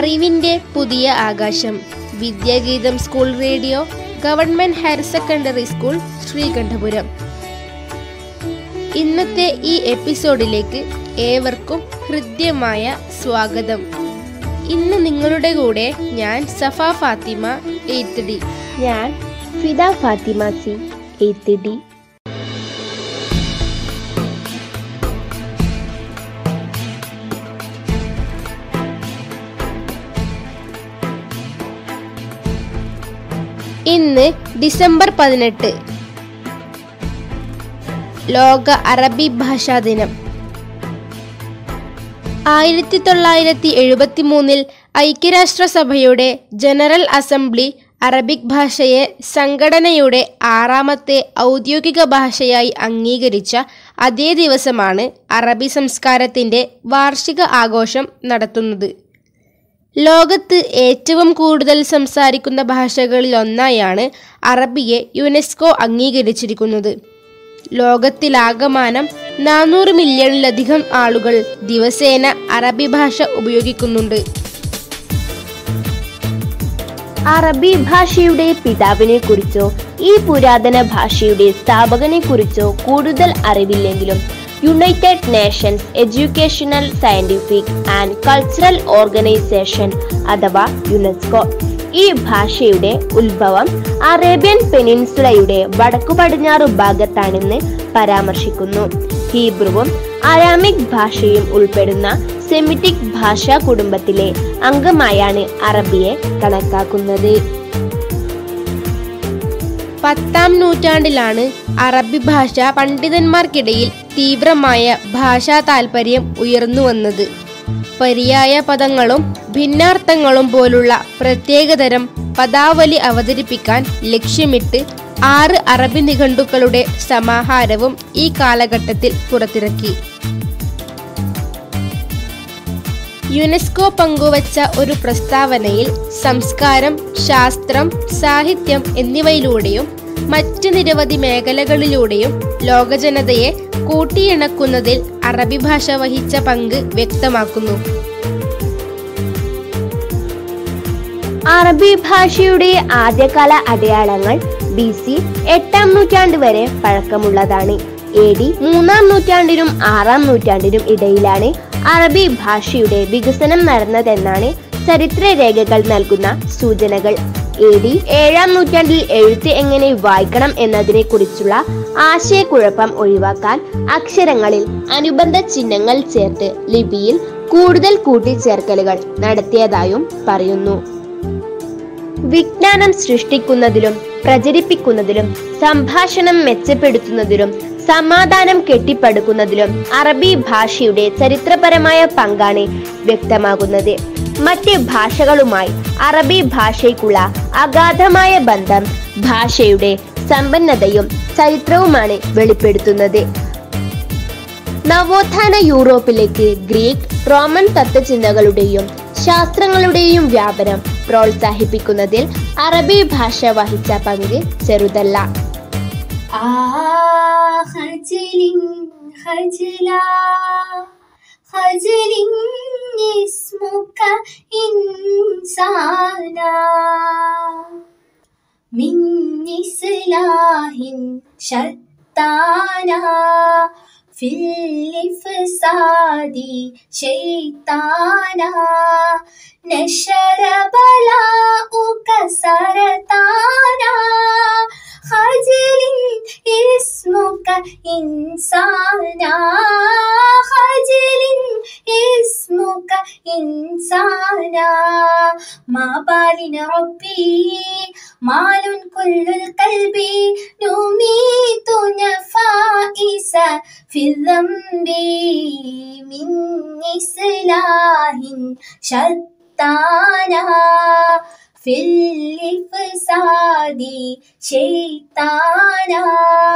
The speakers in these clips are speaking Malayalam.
അറിവിന്റെ പുതിയ ആകാശം Vidyageetham school radio government higher secondary school Sreekandapuram ഇന്നത്തെ ഈ എപ്പിസോഡിലേക്ക് ഏവർക്കും ഹൃദ്യമായ സ്വാഗതം ഇന്ന് നിങ്ങളുടെ കൂടെ ഞാൻ സഫ ഫാത്തിമ എയ്ത്ത് ഡി ഞാൻ Fida Fathima C eight D ഇന്ന് ഡിസംബർ പതിനെട്ട് ലോക അറബി ഭാഷാ ദിനം ആയിരത്തി തൊള്ളായിരത്തി എഴുപത്തി മൂന്നിൽ ഐക്യരാഷ്ട്രസഭയുടെ ജനറൽ അസംബ്ലി അറബിക് ഭാഷയെ സംഘടനയുടെ ആറാമത്തെ ഔദ്യോഗിക ഭാഷയായി അംഗീകരിച്ച അതേ ദിവസമാണ് അറബി സംസ്കാരത്തിന്റെ വാർഷിക ആഘോഷം നടത്തുന്നത് ലോകത്ത് ഏറ്റവും കൂടുതൽ സംസാരിക്കുന്ന ഭാഷകളിലൊന്നായാണ് അറബിയെ യുനെസ്കോ അംഗീകരിച്ചിരിക്കുന്നത് ലോകത്തിലാകമാനം നാനൂറ് മില്യണിലധികം ആളുകൾ ദിവസേന അറബി ഭാഷ ഉപയോഗിക്കുന്നുണ്ട് അറബി ഭാഷയുടെ പിതാവിനെ കുറിച്ചോ ഈ പുരാതന ഭാഷയുടെ സ്ഥാപകനെ കുറിച്ചോ കൂടുതൽ അറിവില്ലെങ്കിലും united nations educational scientific and cultural organization അഥവാ യുനെസ്കോ ഈ ഭാഷയുടെ ഉത്ഭവം അറേബ്യൻ പെനിൻസുലയുടെ വടക്കു പടിഞ്ഞാറു ഭാഗത്താണെന്ന് പരാമർശിക്കുന്നു ഹീബ്രുവും അരാമിക് ഭാഷയും ഉൾപ്പെടുന്ന സെമിറ്റിക് ഭാഷാ കുടുംബത്തിലെ അംഗമായാണ് അറബിയെ കണക്കാക്കുന്നത് പത്താം നൂറ്റാണ്ടിലാണ് അറബി ഭാഷ പണ്ഡിതന്മാർക്കിടയിൽ തീവ്രമായ ഭാഷാ താൽപര്യം ഉയർന്നു വന്നത് പര്യായ പദങ്ങളും ഭിന്നാർത്ഥങ്ങളും പോലുള്ള പ്രത്യേകതരം പദാവലി അവതരിപ്പിക്കാൻ ലക്ഷ്യമിട്ട് ആറ് അറബി നിഘണ്ടുക്കളുടെ സമാഹാരവും ഈ കാലഘട്ടത്തിൽ പുറത്തിറക്കി യുനെസ്കോ പങ്കുവച്ച ഒരു പ്രസ്താവനയിൽ സംസ്കാരം ശാസ്ത്രം സാഹിത്യം എന്നിവയിലൂടെയും മറ്റ് നിരവധി മേഖലകളിലൂടെയും ലോകജനതയെ കൂട്ടിയിണക്കുന്നതിൽ അറബി ഭാഷ വഹിച്ച പങ്ക് വ്യക്തമാക്കുന്നു അറബി ഭാഷയുടെ ആദ്യകാല അടയാളങ്ങൾ ബി സി എട്ടാം നൂറ്റാണ്ട് വരെ പഴക്കമുള്ളതാണ് എ ഡി മൂന്നാം നൂറ്റാണ്ടിനും ആറാം നൂറ്റാണ്ടിനും ഇടയിലാണ് അറബി ഭാഷയുടെ വികസനം നടന്നതെന്നാണ് ചരിത്രരേഖകൾ നൽകുന്ന സൂചനകൾ എ ഡി ഏഴാം നൂറ്റാണ്ടിൽ എഴുത്ത് എങ്ങനെ വായിക്കണം എന്നതിനെ കുറിച്ചുള്ള ആശയക്കുഴപ്പം ഒഴിവാക്കാൻ അക്ഷരങ്ങളിൽ അനുബന്ധ ചിഹ്നങ്ങൾ ചേർത്ത് ലിപിയിൽ കൂടുതൽ കൂട്ടിച്ചേർക്കലുകൾ നടത്തിയതായും പറയുന്നു വിജ്ഞാനം സൃഷ്ടിക്കുന്നതിലും പ്രചരിപ്പിക്കുന്നതിലും സംഭാഷണം മെച്ചപ്പെടുത്തുന്നതിലും സമാധാനം കെട്ടിപ്പടുക്കുന്നതിലും അറബി ഭാഷയുടെ ചരിത്രപരമായ പങ്കാണ് വ്യക്തമാകുന്നത് മറ്റ് ഭാഷകളുമായി അറബി ഭാഷയ്ക്കുള്ള അഗാധമായ ബന്ധം ഭാഷയുടെ സമ്പന്നതയും ചരിത്രവുമാണ് വെളിപ്പെടുത്തുന്നത് നവോത്ഥാന യൂറോപ്പിലേക്ക് ഗ്രീക്ക് റോമൻ തത്വചിന്തകളുടെയും ശാസ്ത്രങ്ങളുടെയും വ്യാപനം പ്രോത്സാഹിപ്പിക്കുന്നതിൽ അറബി ഭാഷ വഹിച്ച പങ്ക് ചെറുതല്ല آه خجل خجلا خجل اسمك إنسانا من إصلاح شتانا في الفساد شيطانا نشر بلاؤك سرطانا خجل اسمك إنسانا خجل اسمك إنسانا ما بال ربي مال كل القلب نميت نفائس في الذنب من إصلاح شتانا في الفساد شيطانا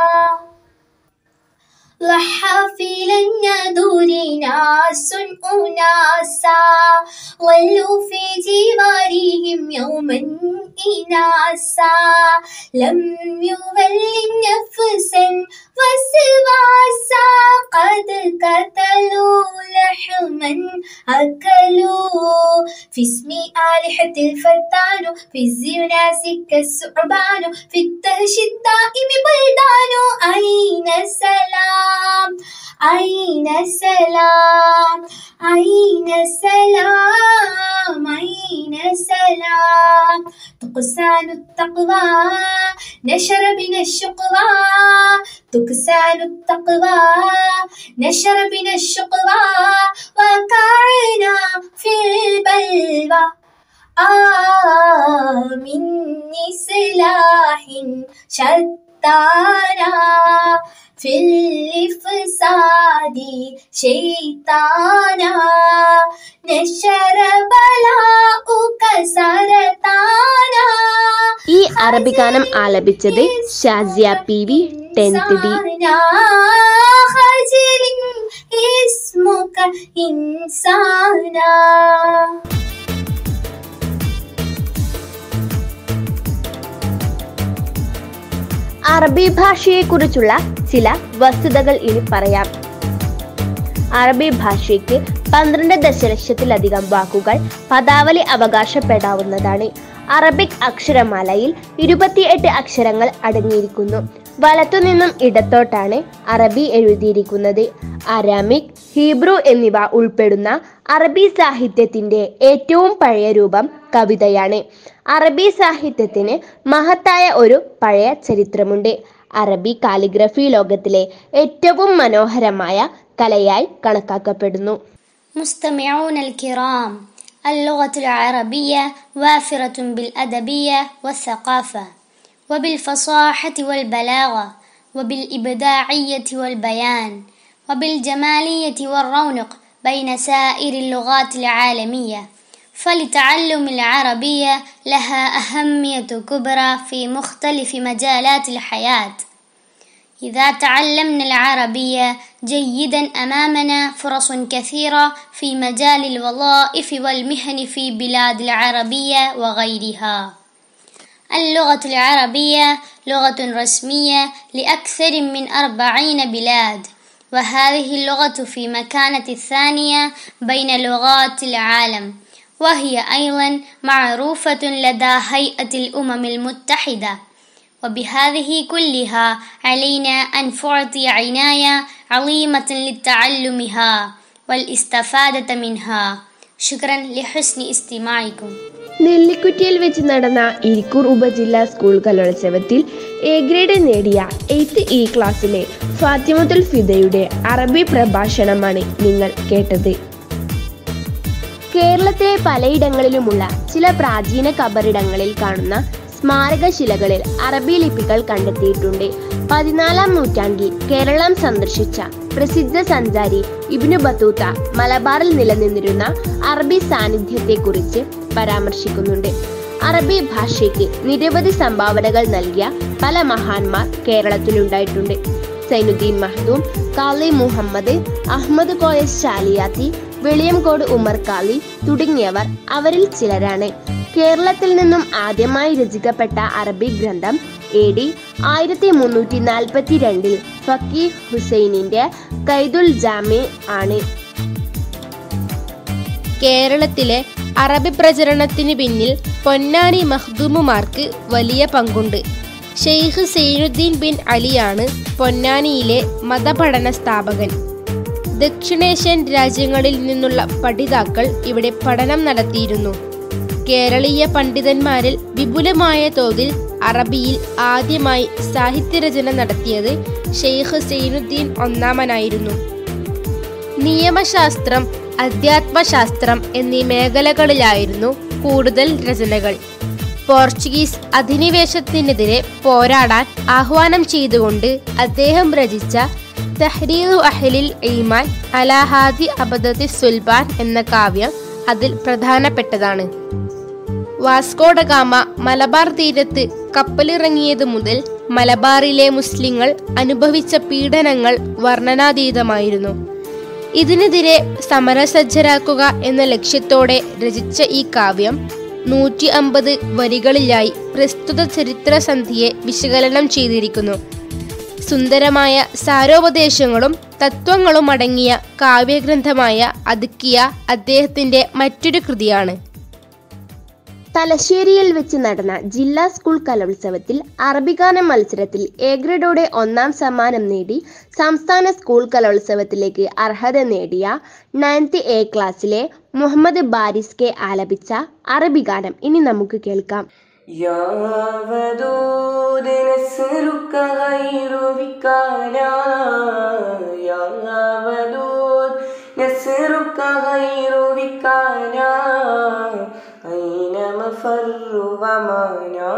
لحافل النذور ناس أناسا ولوا في جوارهم يوما إناسا لم يول نفسا وسواسا قد قتلوا لحما أكلوا في اسم آلحة الفتان في الزناسك الثعبان في التهش الدائم بلدان أين السلام أين السلام أين السلام أين السلام تقسان التقوى نشر بنا الشقوى تكسان التقوى نشر بنا الشقوى وقعنا في البلوى آه من سلاح شتانا في الفساد شيطانا نشر بلاؤك سرطانا ഈ അറബി ഗാനം ആലപിച്ചത് Shazia P V tenth D خجل اسمك إنسانا അറബി ഭാഷയെക്കുറിച്ചുള്ള ചില വസ്തുതകൾ ഇനി പറയാം അറബി ഭാഷയ്ക്ക് പന്ത്രണ്ട് ദശലക്ഷത്തിലധികം വാക്കുകൾ പദാവലി അവകാശപ്പെടാവുന്നതാണ് അറബിക് അക്ഷരമാലയിൽ ഇരുപത്തിയെട്ട് അക്ഷരങ്ങൾ അടങ്ങിയിരിക്കുന്നു വലത്തുനിന്നും ഇടത്തോട്ടാണ് അറബി എഴുതിയിരിക്കുന്നത് അരാമിക് ഹീബ്രു എന്നിവ ഉൾപ്പെടുന്ന അറബി സാഹിത്യത്തിന്റെ ഏറ്റവും പഴയ രൂപം കവിതയാണ് അറബി സാഹിത്യത്തിന് മഹത്തായ ഒരു പഴയ ചരിത്രമുണ്ട് അറബി കാലിഗ്രഫി ലോകത്തിലെ ഏറ്റവും മനോഹരമായ കലയായി കണക്കാക്കപ്പെടുന്നു مستمعون الكرام اللغة العربية وافرة بالأدبية والثقافة وبالفصاحة والبلاغة وبالإبداعية والبيان وبالجمالية والرونق بين سائر اللغات العالمية فلتعلم العربية لها أهمية كبرى في مختلف مجالات الحياة إذا تعلمنا العربية جيدا أمامنا فرص كثيرة في مجال الوظائف والمهن في بلاد العربية وغيرها. اللغة العربية لغة رسمية لأكثر من أربعين بلاد وهذه اللغة في مكانة الثانية بين لغات العالم وهي أيضا معروفة لدى هيئة الأمم المتحدة وبهذه كلها علينا أن نعطي عناية عظيمة لتعلمها والاستفادة منها شكرا لحسن استماعكم നെല്ലിക്കുറ്റിയിൽ വെച്ച് നടന്ന ഇരിക്കൂർ ഉപജില്ലാ സ്കൂൾ കലോത്സവത്തിൽ എ ഗ്രേഡ് നേടിയ എയ്ത്ത് ഇ ക്ലാസ്സിലെ ഫാത്തിമത്തുൽ ഫിദയുടെ അറബി പ്രഭാഷണമാണ് നിങ്ങൾ കേട്ടത് കേരളത്തിലെ പലയിടങ്ങളിലുമുള്ള ചില പ്രാചീന കബറിടങ്ങളിൽ കാണുന്ന സ്മാരകശിലകളിൽ അറബി ലിപികൾ കണ്ടെത്തിയിട്ടുണ്ട് പതിനാലാം നൂറ്റാണ്ടിൽ കേരളം സന്ദർശിച്ച പ്രസിദ്ധ സഞ്ചാരി ഇബ്നു ബത്തൂത്ത മലബാറിൽ നിലനിന്നിരുന്ന അറബി സാന്നിധ്യത്തെക്കുറിച്ച് പരാമർശിക്കുന്നുണ്ട് അറബി ഭാഷയ്ക്ക് നിരവധി സംഭാവനകൾ നൽകിയ പല മഹാന്മാർ കേരളത്തിലുണ്ടായിട്ടുണ്ട് സൈനുദ്ദീൻ മഹ്ദൂം കാളി മുഹമ്മദ് അഹമ്മദ് കോയസ് ചാലിയാത്തി വെളിയംകോട് ഉമർ കാളി തുടങ്ങിയവർ അവരിൽ ചിലരാണ് കേരളത്തിൽ നിന്നും ആദ്യമായി രചിക്കപ്പെട്ട അറബി ഗ്രന്ഥം എ ഡി ആയിരത്തി മുന്നൂറ്റി നാൽപ്പത്തി രണ്ടിൽ ഫക്കീർ ഹുസൈനിന്റെ കൈദുൽ ജാമി ആണ് കേരളത്തിലെ അറബി പ്രചരണത്തിന് പിന്നിൽ പൊന്നാനി മഖ്ദൂമുമാർക്ക് വലിയ പങ്കുണ്ട് ഷെയ്ഖ് സൈനുദ്ദീൻ ബിൻ അലിയാണ് പൊന്നാനിയിലെ മതപഠന സ്ഥാപകൻ ദക്ഷിണേഷ്യൻ രാജ്യങ്ങളിൽ നിന്നുള്ള പഠിതാക്കൾ ഇവിടെ പഠനം നടത്തിയിരുന്നു കേരളീയ പണ്ഡിതന്മാരിൽ വിപുലമായ തോതിൽ അറബിയിൽ ആദ്യമായി സാഹിത്യരചന നടത്തിയത് ഷെയ്ഖ് സൈനുദ്ദീൻ ഒന്നാമനായിരുന്നു നിയമശാസ്ത്രം അധ്യാത്മശാസ്ത്രം എന്നീ മേഖലകളിലായിരുന്നു കൂടുതൽ രചനകൾ പോർച്ചുഗീസ് അധിനിവേശത്തിനെതിരെ പോരാടാൻ ആഹ്വാനം ചെയ്തുകൊണ്ട് അദ്ദേഹം രചിച്ച തഹ്രീറു അഹ്ലിൽ ഈമാൻ അലാഹാദി അബദത്തി സുൽബാൻ എന്ന കാവ്യം അതിൽ പ്രധാനപ്പെട്ടതാണ് വാസ്കോഡഗാമ മലബാർ തീരത്ത് കപ്പലിറങ്ങിയത് മുതൽ മലബാറിലെ മുസ്ലിങ്ങൾ അനുഭവിച്ച പീഡനങ്ങൾ വർണ്ണനാതീതമായിരുന്നു ഇതിനെതിരെ സമരസജ്ജരാക്കുക എന്ന ലക്ഷ്യത്തോടെ രചിച്ച ഈ കാവ്യം നൂറ്റി അമ്പത് വരികളിലായി പ്രസ്തുത ചരിത്രസന്ധിയെ വിശകലനം ചെയ്തിരിക്കുന്നു സുന്ദരമായ സാരോപദേശങ്ങളും തത്വങ്ങളും അടങ്ങിയ കാവ്യഗ്രന്ഥമായ അതുക്കിയ അദ്ദേഹത്തിന്റെ മറ്റൊരു കൃതിയാണ് തലശ്ശേരിയിൽ വെച്ച് നടന്ന ജില്ലാ സ്കൂൾ കലോത്സവത്തിൽ അറബിഗാന മത്സരത്തിൽ എ ഗ്രേഡോടെ ഒന്നാം സമ്മാനം നേടി സംസ്ഥാന സ്കൂൾ കലോത്സവത്തിലേക്ക് അർഹത നേടിയ നയൻത്ത് എ ക്ലാസ്സിലെ മുഹമ്മദ് ബാരിസ് കെ ആലപിച്ച അറബിഗാനം ഇനി നമുക്ക് കേൾക്കാം يا ودود نسرك غير بكانا يا ودود نسرك غير بكانا أين مفر ومانا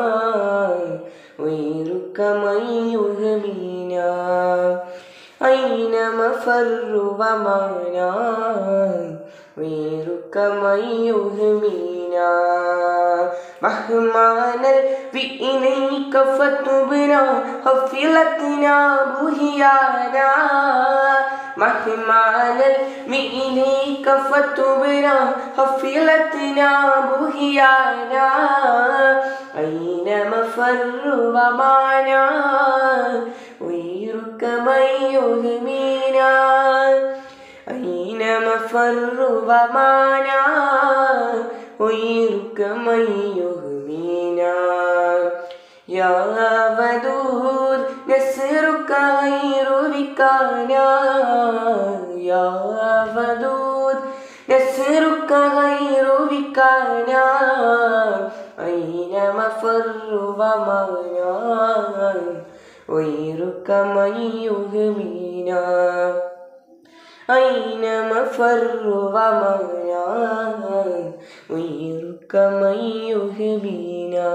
غيرك من يهمينا أين مفر ومانا غيرك من يهمينا مهما نلوي إليك فتبنا غفلتنا بهيانا مهما نلوي إليك فتبنا غفلتنا بهيانا أين مفر ومعنا غيرك من يهمينا أين مفر ومعنا غيرك من يهمينا يا ودود نسرك غير بكانا يا ودود نسرك غير بكانا أين مفر ومعنا غيرك من يهمينا أين مفر ومعنا غيرك من يهبينا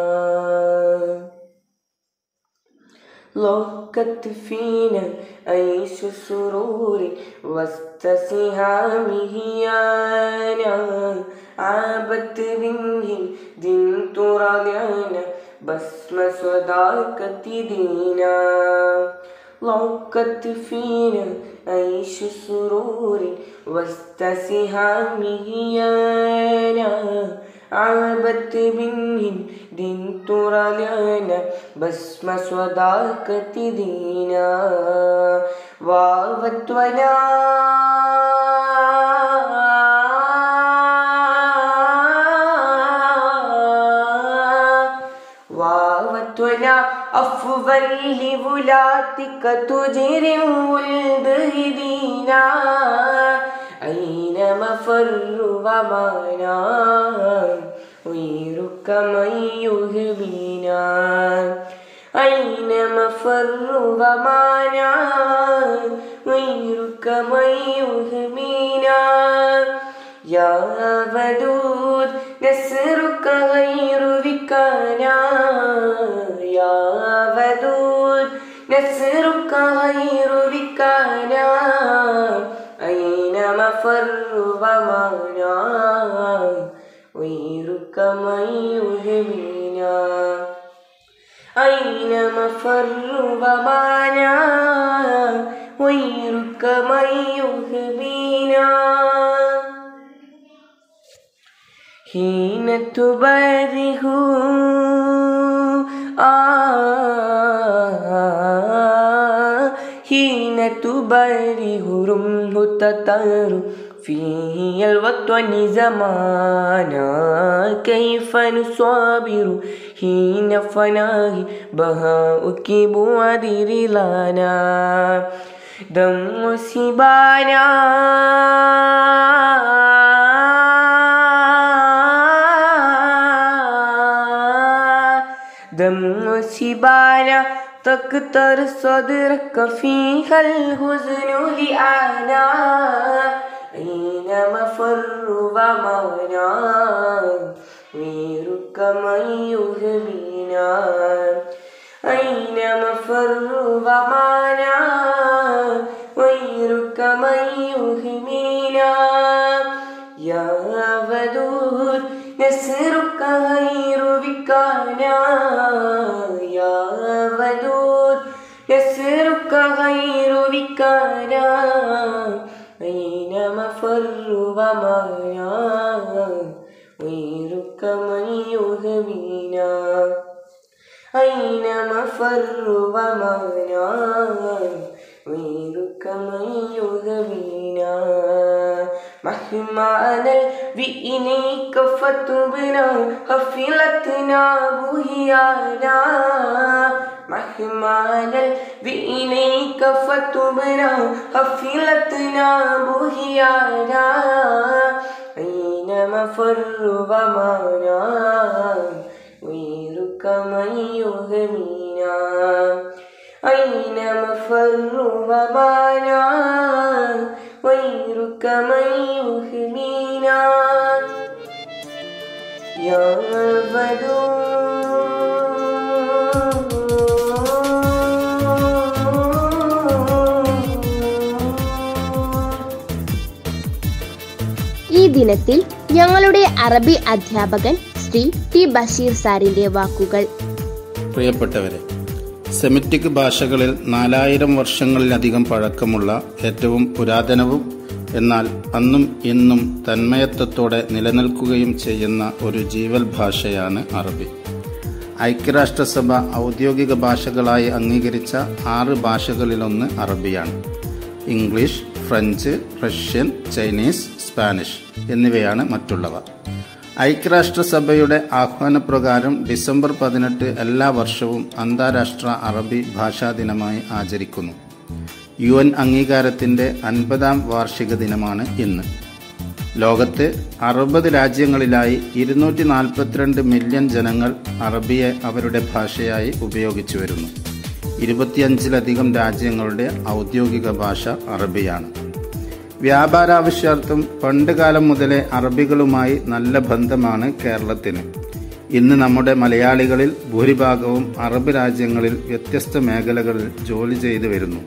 لقت فينا عيش سرور وسط سهامه أنا عابت منه دين تراجعنا بسم صداقة دينا لقت فينا عيش سرور وسط سهامه أنا عابت منهم دين ترى بسم صداقة دينا واوت ولا واوت ولا أفضل لولاتك تجري ولد هدينا أين مفر ومانا غيرك من يهبينا أين مفر ومانا غيرك من يهبينا يا ودود نسرك غير بكانا يا ودود نسرك غير بكانا أين مفر ومانا غيرك من يهمنا أين مفر ومانا غيرك من يهمنا حين تبره آه حين تبره رمه تطر فيه الوطن زمانا كيف نصابر حين فناه بهاؤك بوادر لنا دم سبانا دم سبانا تكتر صدرك فيها الحزن لآنا أين مفر ومانا غيرك من يهمنا أين مفر ومانا غيرك من يهمنا يا ودود نسرك غير بكانا يا ودود نسرك غير بكانا أين مفر ومانا غيرك من يهمنا أين مفر ومانا غيرك من يهمنا مهما نلوي إليك فتبنا غفلتنا بهيانا مهما نلوي إليك فتبنا غفلتنا بهيانا أين مفر ومانا غيرك من يهمنا أين مفر ومانا غيرك من يهمنا يا بدور ഈ ദിനത്തിൽ ഞങ്ങളുടെ അറബി അധ്യാപകൻ ശ്രീ ടി ബഷീർ സാറിന്റെ വാക്കുകൾ പ്രിയപ്പെട്ടവരെ സെമിറ്റിക് ഭാഷകളിൽ നാലായിരം വർഷങ്ങളിലധികം പഴക്കമുള്ള ഏറ്റവും പുരാതനവും എന്നാൽ അന്നും ഇന്നും തന്മയത്വത്തോടെ നിലനിൽക്കുകയും ചെയ്യുന്ന ഒരു ജീവൽ ഭാഷയാണ് അറബി ഐക്യരാഷ്ട്രസഭ ഔദ്യോഗിക ഭാഷകളായി അംഗീകരിച്ച ആറ് ഭാഷകളിലൊന്ന് അറബിയാണ് English French Russian Chinese Spanish എന്നിവയാണ് മറ്റുള്ളവ ഐക്യരാഷ്ട്രസഭയുടെ ആഹ്വാനപ്രകാരം ഡിസംബർ പതിനെട്ട് എല്ലാ വർഷവും അന്താരാഷ്ട്ര അറബി ഭാഷാ ദിനമായി ആചരിക്കുന്നു യു എൻ അംഗീകാരത്തിന്റെ അൻപതാം വാർഷിക ദിനമാണ് ഇന്ന് ലോകത്ത് അറുപത് രാജ്യങ്ങളിലായി ഇരുന്നൂറ്റി നാൽപ്പത്തിരണ്ട് മില്യൺ ജനങ്ങൾ അറബിയെ അവരുടെ ഭാഷയായി ഉപയോഗിച്ചു വരുന്നു ഇരുപത്തിയഞ്ചിലധികം രാജ്യങ്ങളുടെ ഔദ്യോഗിക ഭാഷ അറബിയാണ് വ്യാപാരാവശ്യാർത്ഥം പണ്ട് കാലം മുതലേ അറബികളുമായി നല്ല ബന്ധമാണ് കേരളത്തിന് ഇന്ന് നമ്മുടെ മലയാളികളിൽ ഭൂരിഭാഗവും അറബ് രാജ്യങ്ങളിൽ വ്യത്യസ്ത മേഖലകളിൽ ജോലി ചെയ്തു വരുന്നു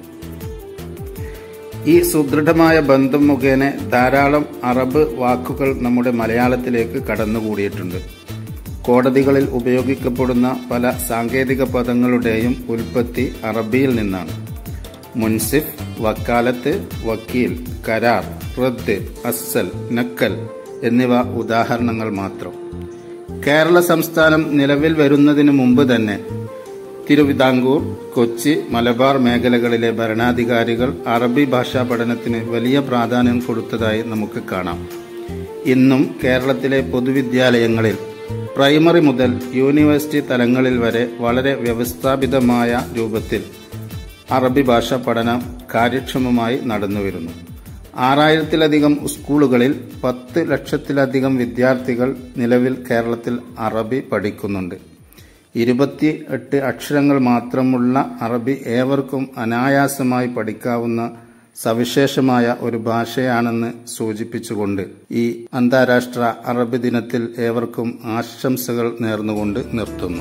ഈ സുദൃഢമായ ബന്ധം മുഖേന ധാരാളം അറബ് വാക്കുകൾ നമ്മുടെ മലയാളത്തിലേക്ക് കടന്നുകൂടിയിട്ടുണ്ട് കോടതികളിൽ ഉപയോഗിക്കപ്പെടുന്ന പല സാങ്കേതിക പദങ്ങളുടെയും ഉൽപ്പത്തി അറബിയിൽ നിന്നാണ് മുൻസിഫ് വക്കാലത്ത് വക്കീൽ കരാർ റദ്ദ് അസ്സൽ നക്കൽ എന്നിവ ഉദാഹരണങ്ങൾ മാത്രം കേരള സംസ്ഥാനം നിലവിൽ വരുന്നതിന് മുമ്പ് തന്നെ തിരുവിതാംകൂർ കൊച്ചി മലബാർ മേഖലകളിലെ ഭരണാധികാരികൾ അറബി ഭാഷാ പഠനത്തിന് വലിയ പ്രാധാന്യം കൊടുത്തതായി നമുക്ക് കാണാം ഇന്നും കേരളത്തിലെ പൊതുവിദ്യാലയങ്ങളിൽ പ്രൈമറി മുതൽ യൂണിവേഴ്സിറ്റി തലങ്ങളിൽ വരെ വളരെ വ്യവസ്ഥാപിതമായ രൂപത്തിൽ അറബി ഭാഷ പഠനം കാര്യക്ഷമമായി നടന്നുവരുന്നു ആറായിരത്തിലധികം സ്കൂളുകളിൽ പത്ത് ലക്ഷത്തിലധികം വിദ്യാർത്ഥികൾ നിലവിൽ കേരളത്തിൽ അറബി പഠിക്കുന്നുണ്ട് ഇരുപത്തി എട്ട് അക്ഷരങ്ങൾ മാത്രമുള്ള അറബി ഏവർക്കും അനായാസമായി പഠിക്കാവുന്ന സവിശേഷമായ ഒരു ഭാഷയാണെന്ന് സൂചിപ്പിച്ചുകൊണ്ട് ഈ അന്താരാഷ്ട്ര അറബി ദിനത്തിൽ ഏവർക്കും ആശംസകൾ നേർന്നുകൊണ്ട് നിർത്തുന്നു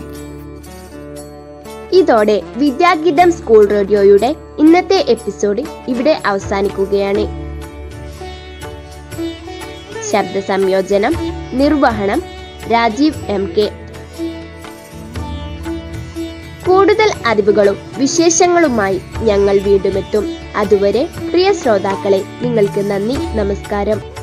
ഇതോടെ വിദ്യാഗീതം സ്കൂൾ റേഡിയോയുടെ ഇന്നത്തെ എപ്പിസോഡ് ഇവിടെ അവസാനിക്കുകയാണ് ശബ്ദ സംയോജനം നിർവഹണം രാജീവ് എം കെ കൂടുതൽ അറിവുകളും വിശേഷങ്ങളുമായി ഞങ്ങൾ വീണ്ടും എത്തും അതുവരെ പ്രിയ ശ്രോതാക്കളെ നിങ്ങൾക്ക് നന്ദി നമസ്കാരം